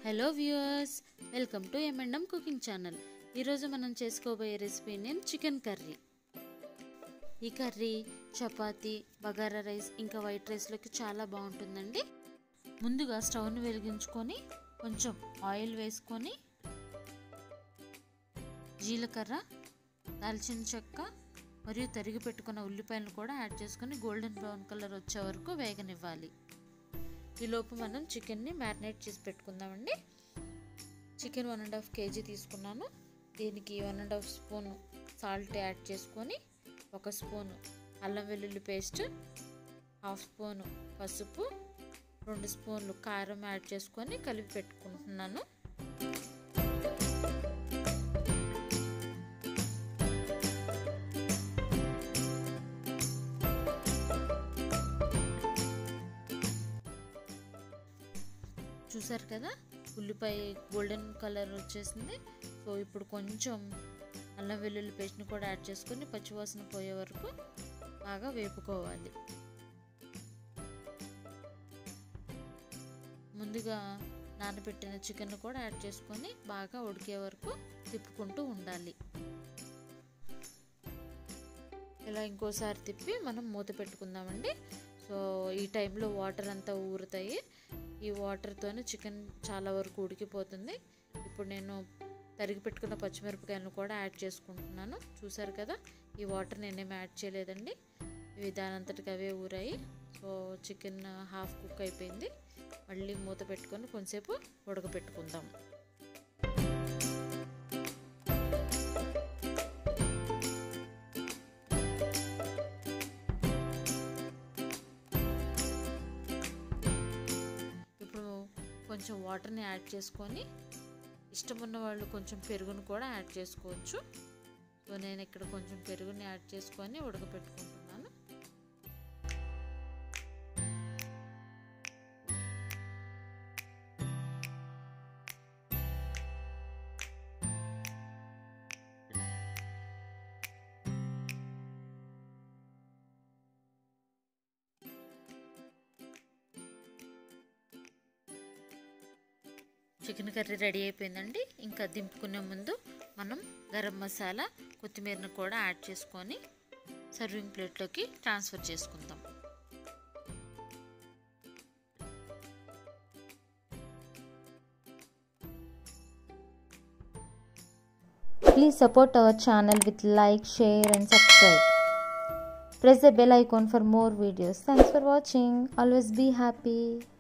Hello viewers welcome to ఎంఎండం cooking channel ఈరోజు మనం చేసుకోబోయే రెసిపీ నేమ్ చికెన్ కర్రీ ఈ కర్రీ చపాతీ బగారా రైస్ ఇంకా వైట్ రైస్లోకి చాలా బాగుంటుందండి ముందుగా స్టవ్ని వెలిగించుకొని కొంచెం ఆయిల్ వేసుకొని జీలకర్ర దాల్చిన చెక్క మరియు తరిగి పెట్టుకున్న ఉల్లిపాయలను కూడా యాడ్ చేసుకొని గోల్డెన్ బ్రౌన్ కలర్ వచ్చే వరకు వేగనివ్వాలి ఈలోపు మనం చికెన్ని మ్యారినేట్ చేసి పెట్టుకుందామండి chicken one and half KG తీసుకున్నాను దీనికి one and half spoon salt add చేసుకొని ఒక స్పూను అల్లం వెల్లుల్లి పేస్ట్ హాఫ్ స్పూను పసుపు రెండు స్పూన్లు కారం యాడ్ చేసుకొని కలిపి పెట్టుకుంటున్నాను చూసారు కదా ఉల్లిపాయ గోల్డెన్ కలర్ వచ్చేసింది సో ఇప్పుడు కొంచెం అల్లం వెల్లుల్లి పేస్ట్ని కూడా యాడ్ చేసుకొని పచ్చివాసన పోయే వరకు బాగా వేపుకోవాలి ముందుగా నానబెట్టిన చికెన్ కూడా యాడ్ చేసుకొని బాగా ఉడికే వరకు తిప్పుకుంటూ ఉండాలి ఇలా ఇంకోసారి తిప్పి మనం మూత పెట్టుకుందామండి సో ఈ టైంలో వాటర్ అంతా ఊరుతాయి ఈ వాటర్తోనే చికెన్ చాలా వరకు ఉడికిపోతుంది ఇప్పుడు నేను తరిగి పెట్టుకున్న పచ్చిమిరపకాయలను కూడా యాడ్ చేసుకుంటున్నాను చూసారు కదా ఈ వాటర్ నేనేమి యాడ్ చేయలేదండి ఇవి దానంతటికి అవే ఊరాయి సో చికెన్ హాఫ్ కుక్ అయిపోయింది మళ్ళీ మూత పెట్టుకొని కొంచెంసేపు ఉడకపెట్టుకుందాం ఇప్పుడు కొంచెం వాటర్ని యాడ్ చేసుకొని ఇష్టం ఉన్న వాళ్ళు కొంచెం పెరుగును కూడా యాడ్ చేసుకోవచ్చు సో నేను ఇక్కడ కొంచెం పెరుగుని యాడ్ చేసుకొని ఉడకపెట్టుకుంటున్నాను చికెన్ కర్రీ రెడీ అయిపోయిందండి ఇంకా దింపుకునే ముందు మనం గరం మసాలా కొత్తిమీరను కూడా యాడ్ చేసుకొని సర్వింగ్ ప్లేట్లోకి ట్రాన్స్ఫర్ చేసుకుందాం Please support our channel with like, share and subscribe. Press the bell icon for more videos. Thanks for watching. Always be happy.